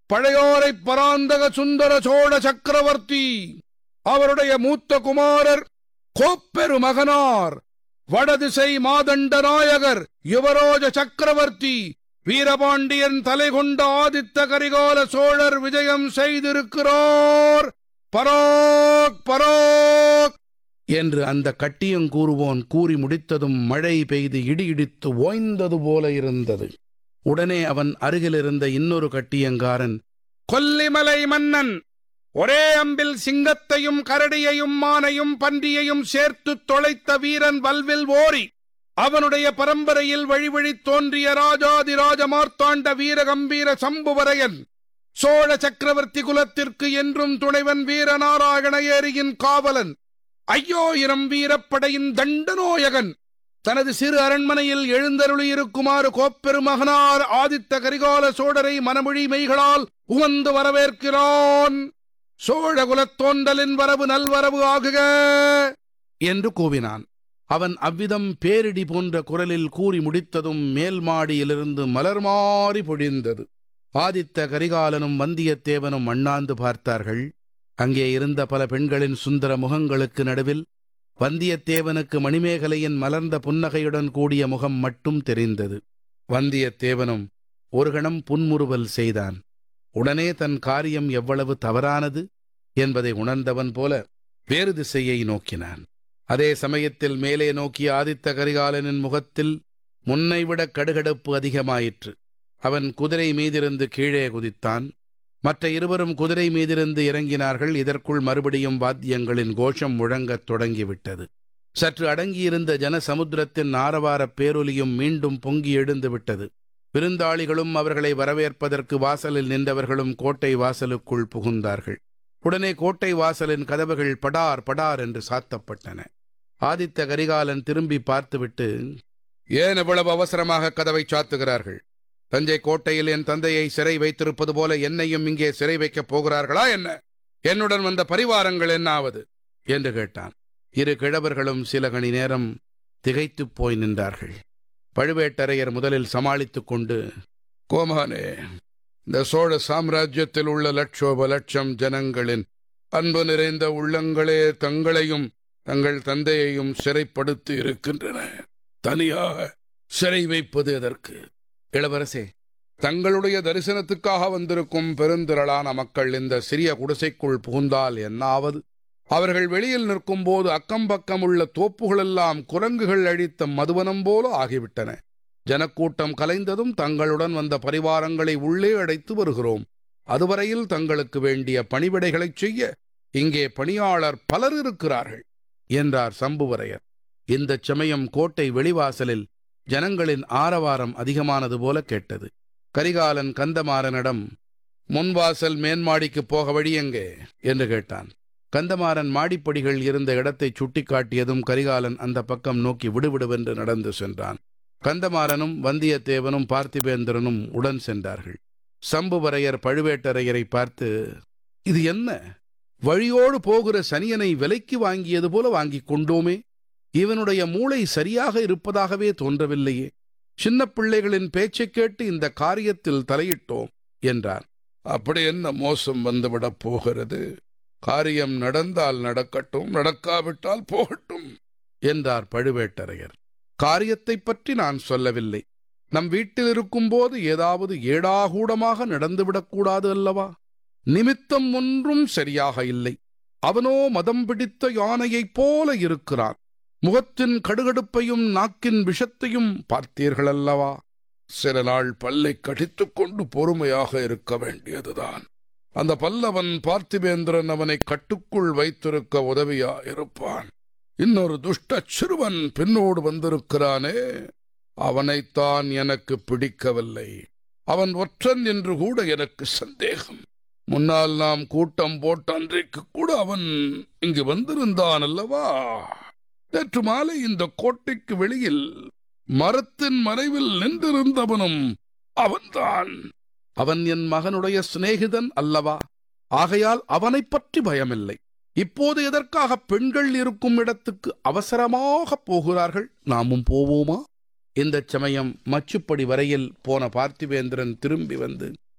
பழையோரை பராந்தக சுந்தர சோழ சக்கரவர்த்தி அவருடைய மூத்த குமாரர் கோப்பெரு மகனார் வடதிசை மாதண்ட நாயகர் யுவரோஜ சக்கரவர்த்தி வீரபாண்டியன் தலை கொண்ட ஆதித்த கரிகால சோழர் விஜயம் செய்திருக்கிறார் பராக் பராக் என்று அந்த கட்டியங்கூறுவோன் கூறி முடித்ததும் மழை பெய்து இடி இடித்து ஓய்ந்தது போல இருந்தது உடனே அவன் அருகிலிருந்த இன்னொரு கட்டியங்காரன் கொல்லிமலை மன்னன் ஒரே அம்பில் சிங்கத்தையும் கரடியையும் மானையும் பன்றியையும் சேர்த்து தொலைத்த வீரன் வல்வில் ஓரி அவனுடைய பரம்பரையில் வழிவழி தோன்றிய ராஜாதிராஜ மார்த்தாண்ட வீரகம்பீர சம்புவரையன் சோழ சக்கரவர்த்தி குலத்திற்கு என்றும் துணைவன் வீரநாராயண ஏரியின் காவலன் ஐயோயிரம் வீரப்படையின் தண்டநோயகன் தனது சிறு அரண்மனையில் எழுந்தருளியிருக்குமாறு கோப்பெருமகனார் ஆதித்த கரிகால சோழரை மனமொழி மெய்களால் உவந்து வரவேற்கிறான் சோழ குலத்தோன்றலின் வரவு நல்வரவு ஆகுக என்று கூவினான் அவன் அவ்விதம் பேரிடி போன்ற குரலில் கூறி முடித்ததும் மேல் மாடியிலிருந்து மலர் மாறி பொழிந்தது ஆதித்த கரிகாலனும் வந்தியத்தேவனும் அண்ணாந்து பார்த்தார்கள் அங்கே இருந்த பல பெண்களின் சுந்தர முகங்களுக்கு நடுவில் வந்தியத்தேவனுக்கு மணிமேகலையின் மலர்ந்த புன்னகையுடன் கூடிய முகம் மட்டும் தெரிந்தது வந்தியத்தேவனும் ஒரு கணம் புன்முறுவல் செய்தான் உடனே தன் காரியம் எவ்வளவு தவறானது என்பதை உணர்ந்தவன் போல வேறு திசையை நோக்கினான் அதே சமயத்தில் மேலே நோக்கிய ஆதித்த கரிகாலனின் முகத்தில் முன்னைவிட கடுகடுப்பு அதிகமாயிற்று அவன் குதிரை மீதிருந்து கீழே குதித்தான் மற்ற இருவரும் குதிரை மீதிருந்து இறங்கினார்கள் இதற்குள் மறுபடியும் வாத்தியங்களின் கோஷம் முழங்கத் தொடங்கிவிட்டது சற்று அடங்கியிருந்த ஜனசமுத்திரத்தின் ஆரவாரப் பேரொலியும் மீண்டும் பொங்கி எழுந்து விட்டது விருந்தாளிகளும் அவர்களை வரவேற்பதற்கு வாசலில் நின்றவர்களும் கோட்டை வாசலுக்குள் புகுந்தார்கள் உடனே கோட்டை வாசலின் கதவுகள் படார் படார் என்று சாத்தப்பட்டன ஆதித்த கரிகாலன் திரும்பி பார்த்துவிட்டு ஏன் இவ்வளவு அவசரமாக கதவை சாத்துகிறார்கள் தஞ்சை கோட்டையில் என் தந்தையை சிறை வைத்திருப்பது போல என்னையும் இங்கே சிறை வைக்கப் போகிறார்களா என்ன என்னுடன் வந்த பரிவாரங்கள் என்ன ஆவது என்று கேட்டான் இரு கிழவர்களும் சில கணி நேரம் திகைத்துப் போய் நின்றார்கள் பழுவேட்டரையர் முதலில் சமாளித்துக் கொண்டு கோமானே இந்த சோழ சாம்ராஜ்யத்தில் உள்ள லட்சோப லட்சம் ஜனங்களின் அன்பு நிறைந்த உள்ளங்களே தங்களையும் தங்கள் தந்தையையும் சிறைப்படுத்தி இருக்கின்றன தனியாக சிறை வைப்பது எதற்கு இளவரசே தங்களுடைய தரிசனத்துக்காக வந்திருக்கும் பெருந்திரளான மக்கள் இந்த சிறிய குடிசைக்குள் புகுந்தால் என்னாவது அவர்கள் வெளியில் நிற்கும்போது அக்கம் பக்கம் உள்ள தோப்புகளெல்லாம் குரங்குகள் அழித்த மதுவனம் போல ஆகிவிட்டன ஜனக்கூட்டம் கலைந்ததும் தங்களுடன் வந்த பரிவாரங்களை உள்ளே அடைத்து வருகிறோம் அதுவரையில் தங்களுக்கு வேண்டிய பணிவிடைகளைச் செய்ய இங்கே பணியாளர் பலர் இருக்கிறார்கள் என்றார் சம்புவரையர் இந்தச் சமயம் கோட்டை வெளிவாசலில் ஜனங்களின் ஆரவாரம் அதிகமானது போல கேட்டது கரிகாலன் கந்தமாறனிடம் முன்வாசல் மேன்மாடிக்கு போக வழி எங்கே என்று கேட்டான் கந்தமாறன் மாடிப்படிகள் இருந்த இடத்தை சுட்டிக்காட்டியதும் கரிகாலன் அந்த பக்கம் நோக்கி விடுவிடுவென்று நடந்து சென்றான் கந்தமாறனும் வந்தியத்தேவனும் பார்த்திபேந்திரனும் உடன் சென்றார்கள் சம்புவரையர் பழுவேட்டரையரை பார்த்து இது என்ன வழியோடு போகிற சனியனை விலைக்கு வாங்கியது போல வாங்கிக் கொண்டோமே இவனுடைய மூளை சரியாக இருப்பதாகவே தோன்றவில்லையே சின்ன பிள்ளைகளின் பேச்சைக் கேட்டு இந்த காரியத்தில் தலையிட்டோம் என்றார் அப்படி என்ன மோசம் வந்துவிடப் போகிறது காரியம் நடந்தால் நடக்கட்டும் நடக்காவிட்டால் போகட்டும் என்றார் பழுவேட்டரையர் காரியத்தைப் பற்றி நான் சொல்லவில்லை நம் வீட்டில் இருக்கும்போது ஏதாவது ஏடாகூடமாக நடந்துவிடக்கூடாது அல்லவா நிமித்தம் ஒன்றும் சரியாக இல்லை அவனோ மதம் பிடித்த யானையைப் போல இருக்கிறான் முகத்தின் கடுகடுப்பையும் நாக்கின் விஷத்தையும் பார்த்தீர்களல்லவா சில நாள் பல்லை கடித்துக் கொண்டு பொறுமையாக இருக்க வேண்டியதுதான் அந்த பல்லவன் பார்த்திபேந்திரன் அவனை கட்டுக்குள் வைத்திருக்க உதவியா இருப்பான் இன்னொரு துஷ்ட சிறுவன் பின்னோடு வந்திருக்கிறானே அவனைத்தான் எனக்கு பிடிக்கவில்லை அவன் ஒற்றன் என்று கூட எனக்கு சந்தேகம் முன்னால் நாம் கூட்டம் போட்ட அன்றைக்கு கூட அவன் இங்கு வந்திருந்தான் அல்லவா நேற்று மாலை இந்த கோட்டைக்கு வெளியில் மரத்தின் மறைவில் நின்றிருந்தவனும் அவன்தான் அவன் என் மகனுடைய சிநேகிதன் அல்லவா ஆகையால் அவனைப் பற்றி பயமில்லை இப்போது எதற்காக பெண்கள் இருக்கும் இடத்துக்கு அவசரமாக போகிறார்கள் நாமும் போவோமா இந்தச் சமயம் மச்சுப்படி வரையில் போன பார்த்திவேந்திரன் திரும்பி வந்து